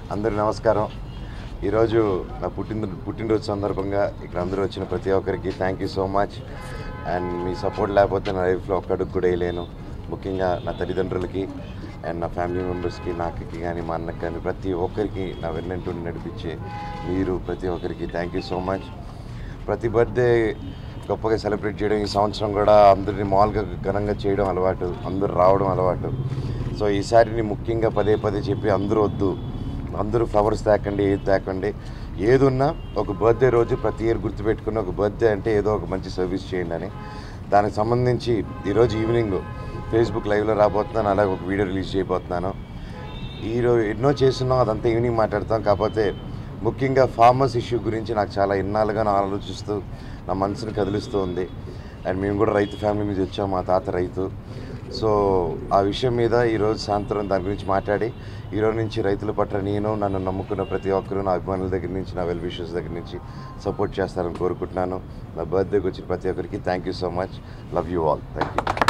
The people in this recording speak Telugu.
అందరి నమస్కారం ఈరోజు నా పుట్టిన పుట్టినరోజు సందర్భంగా ఇక్కడ అందరూ వచ్చిన ప్రతి ఒక్కరికి thank you so much and మీ సపోర్ట్ లేకపోతే నా లైఫ్లో ఒక్కడికి కూడా వేయలేను ముఖ్యంగా నా తల్లిదండ్రులకి అండ్ నా ఫ్యామిలీ మెంబర్స్కి నా అక్కకి కానీ మా అన్నకి కానీ ప్రతి ఒక్కరికి నా వెన్నంటూని నడిపించే మీరు ప్రతి ఒక్కరికి థ్యాంక్ యూ సో మచ్ ప్రతి బర్త్డే గొప్పగా సెలబ్రేట్ చేయడం ఈ సంవత్సరం కూడా అందరినీ మామూలుగా ఘనంగా చేయడం అలవాటు అందరూ రావడం అలవాటు సో ఈసారి నేను ముఖ్యంగా పదే పదే చెప్పి అందరూ వద్దు అందరూ ఫ్లవర్స్ తేకండి ఏది తేకండి ఏది ఉన్నా ఒక బర్త్డే రోజు ప్రతి ఇయర్ గుర్తుపెట్టుకుని ఒక బర్త్డే అంటే ఏదో ఒక మంచి సర్వీస్ చేయండి అని దానికి సంబంధించి ఈరోజు ఈవినింగ్ ఫేస్బుక్ లైవ్లో రాబోతున్నాను అలాగే ఒక వీడియో రిలీజ్ చేయబోతున్నాను ఈరోజు ఎన్నో చేస్తున్నాం అదంతా ఈవినింగ్ మాట్లాడతాం కాకపోతే ముఖ్యంగా ఫార్మర్స్ ఇష్యూ గురించి నాకు చాలా ఇన్నాళ్ళుగా నా ఆలోచిస్తూ నా మనసుని కదిలిస్తూ ఉంది అండ్ మేము కూడా రైతు ఫ్యామిలీ మీద వచ్చాం మా తాత రైతు సో ఆ విషయం మీద ఈరోజు సాయంత్రం దాని గురించి మాట్లాడి ఈరోజు నుంచి రైతుల పట్ల నేను నన్ను నమ్ముకున్న ప్రతి ఒక్కరూ నా అభిమానుల దగ్గర నుంచి నా వెల్ విషెస్ దగ్గర నుంచి సపోర్ట్ చేస్తారని కోరుకుంటున్నాను నా బర్త్డేకి వచ్చిన ప్రతి ఒక్కరికి thank you so much love you all thank you